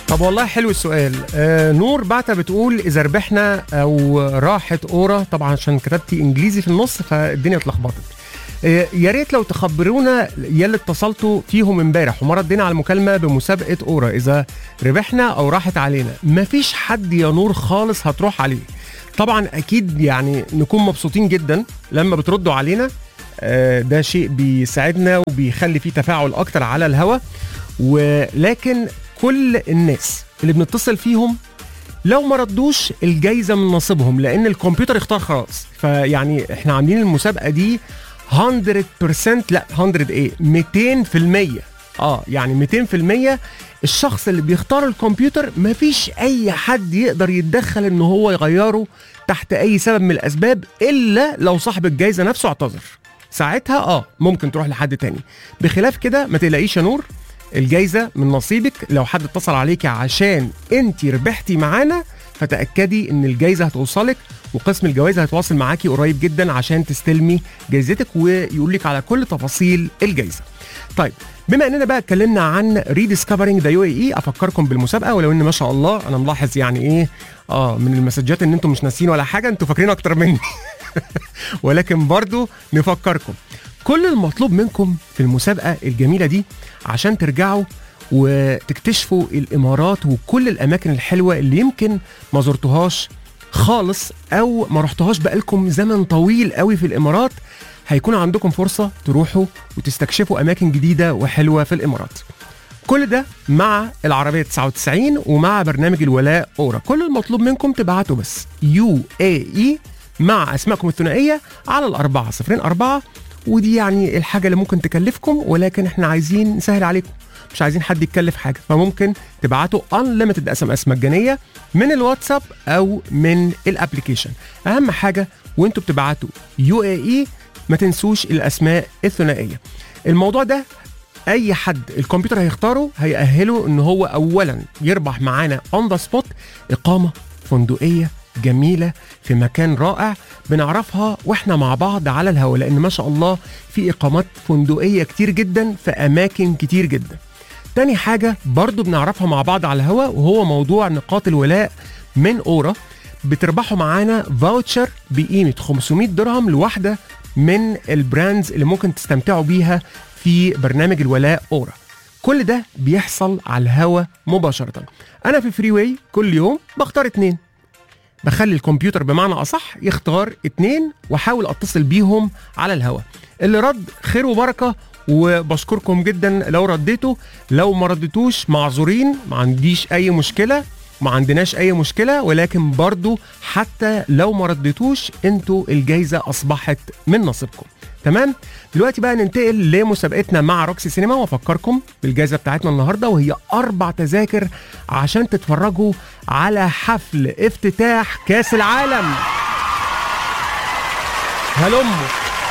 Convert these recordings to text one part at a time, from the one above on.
طب والله حلو السؤال آه نور بعتة بتقول اذا ربحنا او راحت اورا طبعا عشان كتبتي انجليزي في النص فالدنيا اتلخبطت آه يا ريت لو تخبرونا يا اللي اتصلتوا فيهم امبارح ومره ادينا على المكالمه بمسابقه اورا اذا ربحنا او راحت علينا مفيش حد يا نور خالص هتروح عليه طبعا اكيد يعني نكون مبسوطين جدا لما بتردوا علينا آه ده شيء بيساعدنا وبيخلي فيه تفاعل اكتر على الهوا ولكن كل الناس اللي بنتصل فيهم لو ما ردوش الجايزه من نصيبهم لان الكمبيوتر اختار خلاص فيعني احنا عاملين المسابقه دي 100% لا 100 ايه 200% اه يعني 200% الشخص اللي بيختار الكمبيوتر مفيش اي حد يقدر يتدخل ان هو يغيره تحت اي سبب من الاسباب الا لو صاحب الجايزه نفسه اعتذر ساعتها اه ممكن تروح لحد تاني بخلاف كده ما تقلقيش يا نور الجايزه من نصيبك لو حد اتصل عليكي عشان انت ربحتي معانا فتاكدي ان الجايزه هتوصلك وقسم الجوائز هيتواصل معاكي قريب جدا عشان تستلمي جايزتك ويقول لك على كل تفاصيل الجايزه طيب بما اننا بقى اتكلمنا عن ريديسكفرنج ذا يو اي اي افكركم بالمسابقه ولو ان ما شاء الله انا ملاحظ يعني ايه اه من المسجات ان انتم مش ناسيين ولا حاجه انتوا فاكرين اكتر مني ولكن برضو نفكركم كل المطلوب منكم في المسابقه الجميله دي عشان ترجعوا وتكتشفوا الامارات وكل الاماكن الحلوه اللي يمكن ما زرتوهاش خالص او ما رحتوهاش بقالكم زمن طويل قوي في الامارات هيكون عندكم فرصه تروحوا وتستكشفوا اماكن جديده وحلوه في الامارات كل ده مع العربية 99 ومع برنامج الولاء أورا كل المطلوب منكم تبعتوا بس يو اي اي مع أسمائكم الثنائية على الأربعة صفرين أربعة ودي يعني الحاجة اللي ممكن تكلفكم ولكن احنا عايزين نسهل عليكم مش عايزين حد يتكلف حاجة فممكن تبعتوا unlimited اس ام اس مجانية من الواتساب أو من الابليكيشن أهم حاجة وانتوا بتبعتوا يو اي اي ما تنسوش الأسماء الثنائية الموضوع ده اي حد الكمبيوتر هيختاره هيأهله ان هو اولا يربح معانا اون ذا سبوت اقامه فندقيه جميله في مكان رائع بنعرفها واحنا مع بعض على الهواء لان ما شاء الله في اقامات فندقيه كتير جدا في اماكن كتير جدا تاني حاجه برضو بنعرفها مع بعض على الهواء وهو موضوع نقاط الولاء من اورا بتربحوا معانا فاوتشر بقيمه 500 درهم لواحده من البراندز اللي ممكن تستمتعوا بيها في برنامج الولاء اورا كل ده بيحصل على الهوا مباشرة أنا في فري واي كل يوم بختار اتنين بخلي الكمبيوتر بمعنى أصح يختار اتنين وأحاول أتصل بيهم على الهوا اللي رد خير وبركة وبشكركم جدا لو رديتوا لو ما رديتوش معذورين ما عنديش أي مشكلة ما عندناش اي مشكله ولكن برضو حتى لو ما رديتوش انتوا الجايزه اصبحت من نصيبكم تمام دلوقتي بقى ننتقل لمسابقتنا مع روكسي سينما وافكركم بالجائزه بتاعتنا النهارده وهي اربع تذاكر عشان تتفرجوا على حفل افتتاح كاس العالم هلموا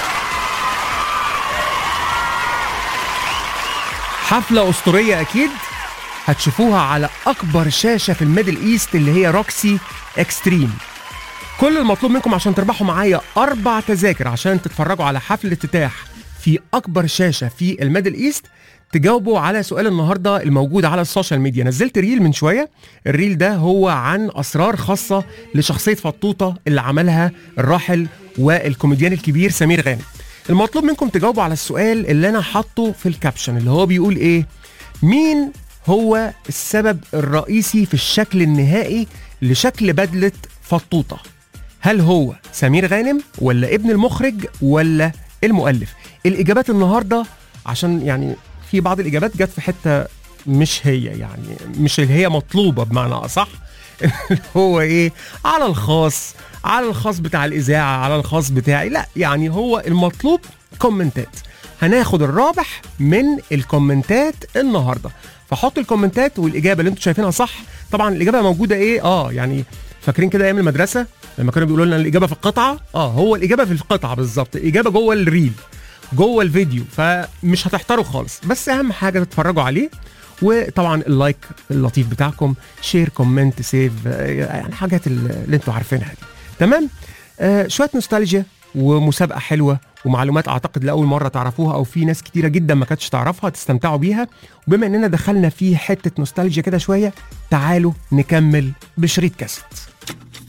حفله اسطوريه اكيد هتشوفوها على اكبر شاشه في الميدل ايست اللي هي روكسي اكستريم كل المطلوب منكم عشان تربحوا معايا اربع تذاكر عشان تتفرجوا على حفل افتتاح في اكبر شاشه في الميدل ايست تجاوبوا على سؤال النهارده الموجود على السوشيال ميديا نزلت ريل من شويه الريل ده هو عن اسرار خاصه لشخصيه فطوطه اللي عملها الراحل والكوميديان الكبير سمير غانم المطلوب منكم تجاوبوا على السؤال اللي انا حاطه في الكابشن اللي هو بيقول ايه مين هو السبب الرئيسي في الشكل النهائي لشكل بدلة فطوطة هل هو سمير غانم ولا ابن المخرج ولا المؤلف الإجابات النهاردة عشان يعني في بعض الإجابات جت في حتة مش هي يعني مش اللي هي مطلوبة بمعنى أصح هو إيه على الخاص على الخاص بتاع الإذاعة على الخاص بتاعي لا يعني هو المطلوب كومنتات هناخد الرابح من الكومنتات النهارده فحطوا الكومنتات والاجابه اللي انتم شايفينها صح طبعا الاجابه موجوده ايه اه يعني فاكرين كده ايام المدرسه لما كانوا بيقولوا لنا الاجابه في القطعه اه هو الاجابه في القطعه بالظبط الاجابه جوه الريل جوه الفيديو فمش هتحتاروا خالص بس اهم حاجه تتفرجوا عليه وطبعا اللايك اللطيف بتاعكم شير كومنت سيف يعني حاجات اللي انتوا عارفينها دي تمام آه شويه نوستالجيا ومسابقه حلوه ومعلومات اعتقد لاول مره تعرفوها او في ناس كتيره جدا ما كانتش تعرفها تستمتعوا بيها وبما اننا دخلنا في حته نوستالجيا كده شويه تعالوا نكمل بشريط كاسيت